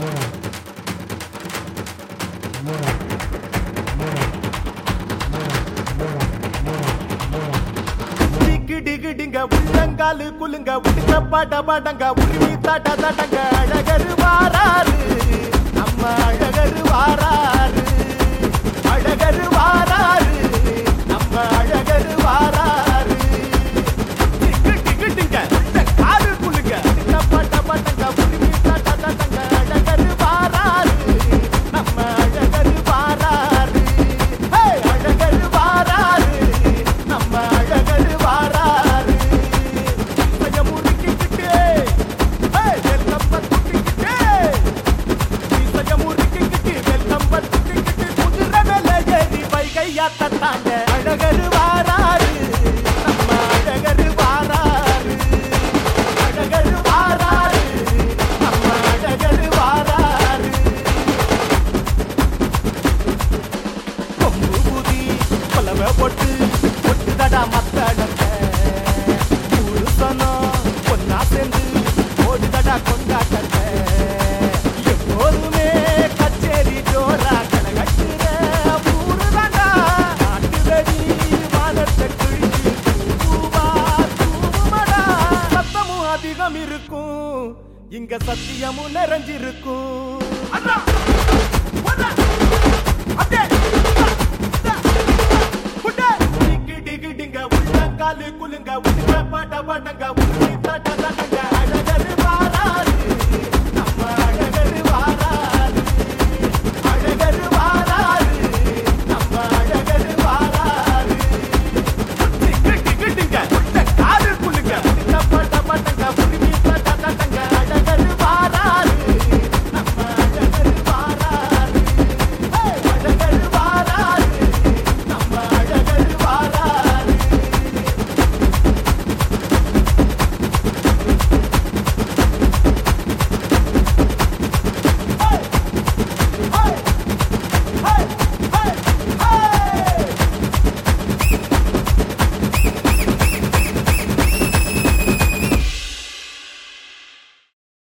டிக்கு டிக்கு டிங்க உள்ளங்காலு குலுங்க உடுக்க பாட பாடங்க உருவி தாட்ட தாட்டங்க அழகரு வாராரு நம்ம அழகரு வாராரு அழகரு வாராரு நம்ம அழகரு வாராரு டிக்கு டிக்கு டிங்க உள்ள காலு குலுங்க உடுக்க பாட பாடங்க உருவி தாட்ட தாட்டங்க அழகரு வாராரு நம்ம அழகரு வாராரு ஹே அழகரு வாராரு நம்ம அழகரு வாராரு இசைய முறுக்கிக்கிட்டு ஹே வெள்ளம் பத்துக்கிட்டு இசைய முறுக்கிக்கிட்டு வெள்ளம் பத்துக்கிட்டு குதிரை மேல ஏறி வைகையாத்தாங்க அழகரு வாராரு நம்ம அழகரு வாராரு அழகரு வாராரு நம்ம அழகரு வாராரு கொம்பு ஊதி கொலவை போட்டு ஒட்டுதடா மத்தடங்க ஊரு சனம் பொன்னா சேர்ந்து ஓடுதடா கொண்டாட்டங்க எப்போதுமே கச்சேரி ஜோரா கனகட்டுற ஊரு தாண்டா நாட்டு வெடி வானத்தை கிழிச்சு பூவா தூவுமடா சத்தமும் அதிகம் இருக்கும் இங்க சத்தியமும் நிறைஞ்சிருக்கும் அண்ணா ஒண்ணா அப்படியே டிக்கு டிக்கு டிங்க உள்ளங்காலு குலுங்க உடுக்க பாட்ட பாட்டங்க உருவி தாட்ட தாட்டங்க